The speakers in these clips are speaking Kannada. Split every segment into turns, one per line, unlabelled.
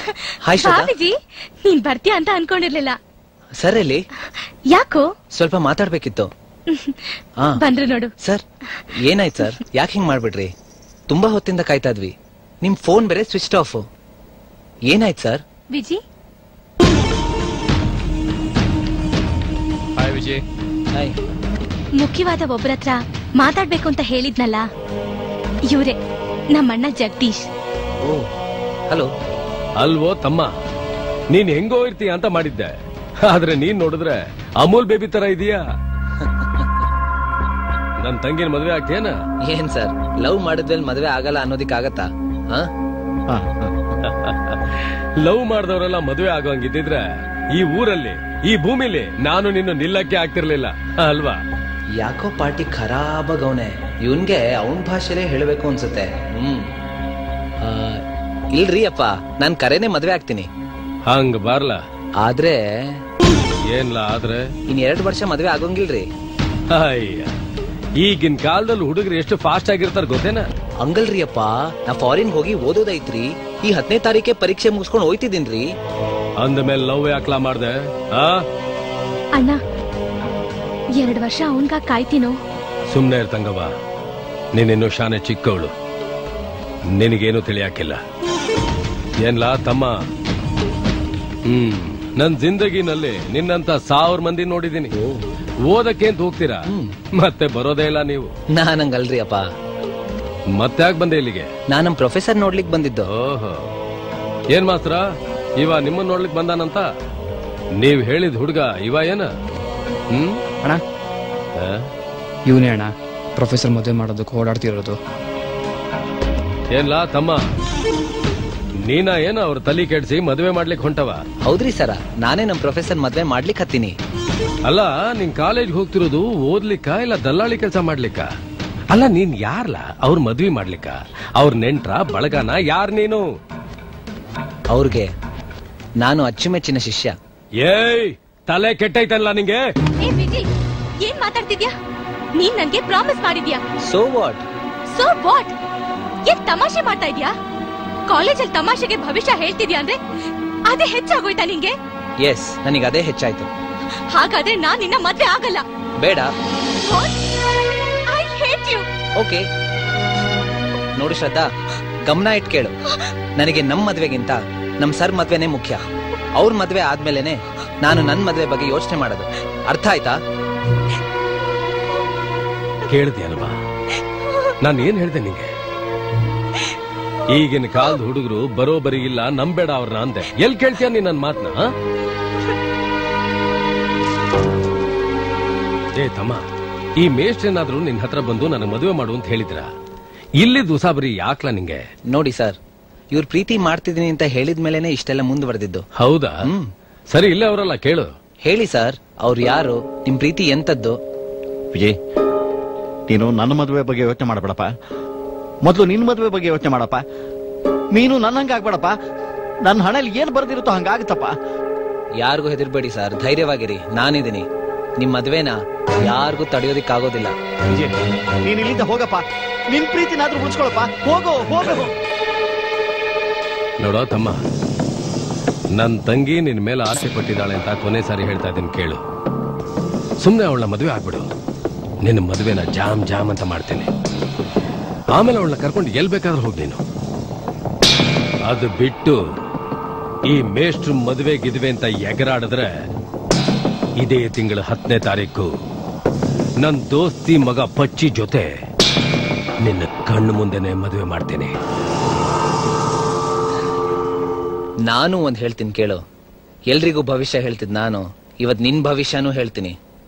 ಹಾಯ್ ಶ್ರದ್ಧಾ
ಬಾಬಿಜಿ ನೀನ್ ಬರ್ತೀಯ ಅಂತ ಅನ್ಕೊಂಡಿರ್ಲಿಲ್ಲ
ಸರ್ ಇಲ್ಲಿ
ಯಾಕೋ
ಸ್ವಲ್ಪ ಮಾತಾಡ್ಬೇಕಿತ್ತು ಹಾ
ಬಂದ್ರು ನೋಡು
ಸರ್ ಏನಾಯ್ತು ಸರ್ ಯಾಕೆ ಹಿಂಗ್ ಮಾಡ್ಬಿಡ್ರಿ ತುಂಬಾ ಹೊತ್ತಿಂದ ಕಾಯ್ತಾ ಇದ್ವಿ ನಿಮ್ ಫೋನ್ ಬೇರೆ ಸ್ವಿಚ್ ಆಫ್ ಏನಾಯ್ತು sir
Viji
hi Vijay
hi
ಮುಖ್ಯವಾದ ಒಬ್ಬರ ಹತ್ರ ಮಾತಾಡ್ಬೇಕು ಅಂತ ಹೇಳಿದ್ನಲ್ಲ ಇವ್ರೆ ನಮ್ಮಣ್ಣ ಜಗದೀಶ್
ಓ ಹಲೋ
ಅಲ್ವೋ ತಮ್ಮ ನೀನ್ ಹೆಂಗೋ ಇರ್ತೀಯ ಅಂತ ಮಾಡಿದ್ದೆ ಆದ್ರೆ ನೀನ್ ನೋಡಿದ್ರೆ ಅಮೂಲ್ ಬೇಬಿ ತರ ಇದೀಯಾ ನನ್ ತಂಗಿನ ಮದ್ವೆ ಆಗ್ತೇನ
ಏನ್ ಸರ್ ಲವ್ ಮಾಡಿದ್ಮೇಲೆ ಮದ್ವೆ ಆಗಲ್ಲ ಅನ್ನೋದಿಕ್ಕಾಗತ್ತಾ ಹಾ
ಲವ್ ಮಾಡಿದವರೆಲ್ಲ ಮದುವೆ ಆಗೋಂಗಿದ್ದಿದ್ರೆ ಈ ಊರಲ್ಲಿ ಈ ಭೂಮಿಲಿ ನಾನು ನಿನ್ನ ನಿಲ್ಲಕ್ಕೆ ಆಗ್ತಿರ್ಲಿಲ್ಲ ಅಲ್ವಾ
ಯಾಕೋ ಪಾರ್ಟಿ ಖರಾಬಾಗವನೆ ಇವನ್ಗೆ ಅವನ್ ಭಾಷೆಲೇ ಹೇಳಬೇಕು ಅನ್ಸುತ್ತೆ ಹ್ಮ್ ಆ, ಇಲ್ರಿ ಅಪ್ಪ ನಾನ್ ಕರೆನೆ ಮದ್ವೆ ಆಗ್ತೀನಿ
ಹಂಗ ಬಾರ್ಲ
ಆದ್ರೆ
ಏನ್ಲ ಆದ್ರೆ
ಇನ್ ಎರಡ್ ವರ್ಷ ಮದ್ವೆ ಆಗೋಂಗಿಲ್ರಿ
ಅಯ್ಯ ಈಗಿನ ಕಾಲದಲ್ಲಿ ಹುಡುಗರು ಎಷ್ಟು ಫಾಸ್ಟ್ ಆಗಿರ್ತಾರ ಗೊತ್ತೇನಾ
ಹಂಗಲ್ರಿ ಅಪ್ಪ ನಾ ಫಾರಿನ್ ಹೋಗಿ ಓದೋದೈತ್ರಿ ಈ ಹತ್ತನೇ ತಾರೀಕೆ ಪರೀಕ್ಷೆ ಮುಗಿಸ್ಕೊಂಡು ಹೋಯ್ತಿದ್ದೀನ್ರಿ
ಅಂದ ಮೇಲೆ ಲವ್ ಯಾಕ್ಲಾ ಮಾಡ್ದೆ ಆ
ಅಣ್ಣ ಎರಡ್ ವರ್ಷ ಅವನ್ಗ ಕಾಯ್ತೀನೋ
ಸುಮ್ನೆ ಇರ್ತಂಗವ ನೀನಿನ್ನು ಶಾನೆ ಚಿಕ್ಕವಳು ನಿನಗೇನು ತಿಳಿಯಾಕಿಲ್ಲ ಏನ್ಲಾ ತಮ್ಮ ಹ್ಮ್ ನನ್ ಜಿಂದಗಿನಲ್ಲಿ ನಿನ್ನಂತ ಸಾವಿರ ಮಂದಿ ನೋಡಿದೀನಿ ಓದಕ್ಕೆ ಅಂತ ಹೋಗ್ತೀರಾ ಮತ್ತೆ ಬರೋದೇ ಇಲ್ಲ ನೀವು
ನಾನಂಗಲ್ರಿ ಅಪ್ಪ
ಮತ್ತೆ ಯಾಕೆ ಬಂದೆ ಇಲ್ಲಿಗೆ
ನಾ ನಮ್ ಪ್ರೊಫೆಸರ್ ನೋಡ್ಲಿಕ್ ಬಂದಿದ್ದು
ಓಹೋ ಏನ್ ಮಾತ್ರ ಇವ ನಿಮ್ಮನ್ನ ನೋಡ್ಲಿಕ್ ಬಂದಾನಂತ ನೀವ್ ಹೇಳಿದ ಹುಡುಗ ಇವ ಏನ ಹ್ಮ್
ಅಣ್ಣ
ಆ?
ಇವನೇ ಅಣ್ಣ ಪ್ರೊಫೆಸರ್ ಮದುವೆ ಮಾಡೋದಕ್ಕೆ ಓಡಾಡ್ತಿರೋದು
ಏನ್ಲಾ ತಮ್ಮ ನೀನ ಏನ ಅವ್ರ ತಲಿ ಕೆಡ್ಸಿ ಮದುವೆ ಮಾಡ್ಲಿಕ್ ಹೊಂಟವ
ಹೌದ್ರಿ ಸರ ನಾನೇ ನಮ್ ಪ್ರೊಫೆಸರ್ ಮದ್ವೆ ಮಾಡ್ಲಿಕ್ ಹತ್ತೀನಿ
ಅಲ್ಲ ನೀನ್ ಕಾಲೇಜ್ ಹೋಗ್ತಿರೋದು ಓದ್ಲಿಕ್ಕ ಇಲ್ಲ ದಲ್ಲಾಳಿ ಕೆಲಸ ಮಾಡ್ಲಿಕ್ಕ ಅಲ್ಲ ನೀನ್ ಯಾರ್ಲ ಅವ್ರ ಮದ್ವಿ ಮಾಡ್ಲಿಕ್ಕ ಅವ್ರ ನೆಂಟ್ರ ಬಳಗನ ಯಾರ್ ನೀನು
ಅವ್ರಿಗೆ ನಾನು ಅಚ್ಚುಮೆಚ್ಚಿನ ಶಿಷ್ಯ
ಏಯ್ ತಲೆ ಕೆಟ್ಟೈತಲ್ಲ ನಿಂಗೆ
ಏ ವಿಜಿ ಏನ್ ಮಾತಾಡ್ತಿದ್ಯಾ ನೀನ್ ನನ್ಗೆ ಪ್ರಾಮಿಸ್ ಮಾಡಿದ್ಯಾ
ಸೋ ವಾಟ್
ಸೊ ವಾಟ್ ಏನ್ ತಮಾಷೆ ಮಾಡ್ತಾ ಇದ್ಯಾ ಕಾಲೇಜಲ್ಲಿ ತಮಾಷೆಗೆ ಭವಿಷ್ಯ ಹೇಳ್ತಿದ್ಯಾ ಅಂದ್ರೆ ಅದೇ ಹೆಚ್ಚಾಗೋಯ್ತಾ ನಿಂಗೆ
ಎಸ್ ನನಗೆ ಅದೇ ಹೆಚ್ಚಾಯ್ತು
ಹಾಗಾದ್ರೆ ನಾನ್ ನಿನ್ನ ಮದ್ವೆ ಆಗಲ್ಲ
ಬೇಡ
ಐ ಹೇಟ್ ಯು
ಓಕೆ ನೋಡು ಶ್ರದ್ಧಾ ಗಮನ ಇಟ್ ಕೇಳು ನನಗೆ ನಮ್ ಮದ್ವೆಗಿಂತ ನಮ್ ಸರ್ ಮದ್ವೆನೇ ಮುಖ್ಯ ಅವ್ರ ಮದ್ವೆ ಆದ್ಮೇಲೆನೆ ನಾನು ನನ್ ಮದ್ವೆ ಬಗ್ಗೆ ಯೋಚನೆ ಮಾಡೋದು ಅರ್ಥ ಆಯ್ತಾ
ಕೇಳಿದ್ಯಾನವಾ ನಾನು ಏನ್ ಹೇಳ್ದೆ ನಿಂಗೆ ಈಗಿನ ಕಾಲದ ಹುಡುಗರು ಬರೋಬರಿ ಇಲ್ಲ ನಂಬೇಡ ಅವ್ರನ್ನ ಅಂದೆ ಎಲ್ ಕೇಳ್ತೀಯ ನೀನ್ ನನ್ ಮಾತ್ನ ಆ? ಏ ತಮ್ಮ ಈ ಮೇಷ್ಟ್ರೇನಾದ್ರೂ ನಿನ್ ಹತ್ರ ಬಂದು ನನ್ನ ಮದುವೆ ಮಾಡು ಅಂತ ಹೇಳಿದ್ರ ಇಲ್ಲಿ ಉಸಾಬರಿ ಯಾಕ್ಲ ನಿಂಗೆ
ನೋಡಿ ಸರ್ ಇವ್ರ ಪ್ರೀತಿ ಮಾಡ್ತಿದೀನಿ ಅಂತ ಹೇಳಿದ ಮೇಲೆನೆ ಇಷ್ಟೆಲ್ಲ ಮುಂದುವರೆದಿದ್ದು
ಹೌದಾ
ಹ್ಮ್
ಸರಿ ಇಲ್ಲೇ ಅವರಲ್ಲ ಕೇಳು
ಹೇಳಿ ಸರ್ ಅವ್ರು ಯಾರು ನಿಮ್ ಪ್ರೀತಿ ಎಂತದ್ದು
ವಿಜಯ್ ನೀನು ನನ್ನ ಮದುವೆ ಬಗ್ಗೆ ಯೋಚನೆ ಮಾಡಬೇಡಪ್ಪ ಮೊದಲು ನಿನ್ನ ಮದುವೆ ಬಗ್ಗೆ ಯೋಚನೆ ಮಾಡಪ್ಪ ನೀನು ನನ್ನಂಗ ಆಗ್ಬೇಡಪ್ಪ ನನ್ನ ಹಣೆಯಲ್ಲಿ ಏನ್ ಬರ್ದಿರುತ್ತೋ ಹಂಗಾಗುತ್ತಪ್ಪ
ಯಾರಿಗೂ ಹೆದರ್ಬೇಡಿ ಸರ್ ಧೈರ್ಯವಾಗಿರಿ ನಾನಿದ್ದೀನಿ ನಿಮ್ ಮದ್ವೆನ ಯಾರಿಗೂ ತಡೆಯೋದಿಕ್ಕಾಗೋದಿಲ್ಲ
ವಿಜಯ್ ನೀನ್ ಇಲ್ಲಿಂದ ಹೋಗಪ್ಪ ನಿನ್ ಪ್ರೀತಿನಾದ್ರೂ ಉಳಿಸ್ಕೊಳಪ್ಪ ಹೋಗೋ ಹೋಗೋ
ನೋಡೋ ತಮ್ಮ ನನ್ ತಂಗಿ ನಿನ್ ಮೇಲೆ ಆಸೆ ಪಟ್ಟಿದ್ದಾಳೆ ಅಂತ ಕೊನೆ ಸಾರಿ ಹೇಳ್ತಾ ಇದ್ದೀನಿ ಕೇಳು ಸುಮ್ನೆ ಅವಳ ಮದುವೆ ಆಗ್ಬಿಡು ನಿನ್ನ ಮದುವೆನ ಜಾಮ್ ಜಾಮ್ ಅಂತ ಮಾಡ್ತೇನೆ ಆಮೇಲೆ ಅವಳನ್ನ ಕರ್ಕೊಂಡು ಎಲ್ ಬೇಕಾದ್ರೂ ಹೋಗಿ ನೀನು ಅದು ಬಿಟ್ಟು ಈ ಮೇಷ್ಟ್ರು ಮದುವೆ ಗಿದುವೆ ಅಂತ ಎಗರಾಡಿದ್ರೆ ಇದೇ ತಿಂಗಳ ಹತ್ತನೇ ತಾರೀಕು ನನ್ ದೋಸ್ತಿ ಮಗ ಪಚ್ಚಿ ಜೊತೆ ನಿನ್ನ ಕಣ್ಣು ಮುಂದೆನೆ ಮದುವೆ ಮಾಡ್ತೇನೆ
ನಾನು ಒಂದ್ ಹೇಳ್ತೀನಿ ಕೇಳು ಎಲ್ರಿಗೂ ಭವಿಷ್ಯ ಹೇಳ್ತಿದ್ ನಾನು ಇವತ್ ನಿನ್ ಭವಿಷ್ಯನೂ ಹೇಳ್ತೀನಿ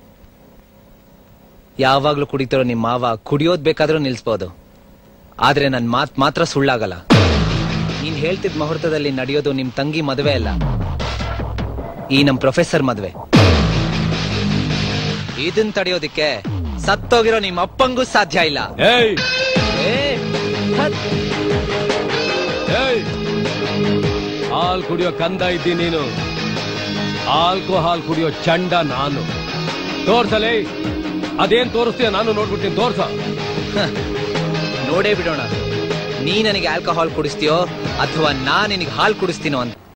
ಯಾವಾಗ್ಲೂ ಕುಡಿತಿರೋ ನಿಮ್ ಮಾವ ಕುಡಿಯೋದ್ ಬೇಕಾದ್ರೂ ನಿಲ್ಸ್ಬೋದು ಆದ್ರೆ ನನ್ ಮಾತ್ ಮಾತ್ರ ಸುಳ್ಳಾಗಲ್ಲ ನೀನ್ ಹೇಳ್ತಿದ್ ಮುಹೂರ್ತದಲ್ಲಿ ನಡೆಯೋದು ನಿಮ್ ತಂಗಿ ಮದ್ವೆ ಅಲ್ಲ ಈ ನಮ್ ಪ್ರೊಫೆಸರ್ ಮದ್ವೆ ಇದನ್ ತಡೆಯೋದಿಕ್ಕೆ ಸತ್ತೋಗಿರೋ ನಿಮ್ ಅಪ್ಪಂಗೂ ಸಾಧ್ಯ ಇಲ್ಲ
ಏಯ್
ಏ, ಹತ್.
ಏಯ್ ಹಾಲ್ ಕುಡಿಯೋ ಕಂದ ಇದ್ದಿ ನೀನು ಆಲ್ಕೋಹಾಲ್ ಕುಡಿಯೋ ಚಂಡ ನಾನು ತೋರ್ಸಲೇ ಅದೇನ್ ತೋರಿಸ್ತೀಯ ನಾನು ನೋಡ್ಬಿಡ್ತೀನಿ ತೋರ್ಸ
ಹ, ನೋಡೇ ಬಿಡೋಣ ನೀ ನನಗೆ ಆಲ್ಕೋಹಾಲ್ ಕುಡಿಸ್ತೀಯೋ ಅಥವಾ ನಾ ನಿನಗೆ ಹಾಲು ಕುಡಿಸ್ತೀನೋ ಅಂತ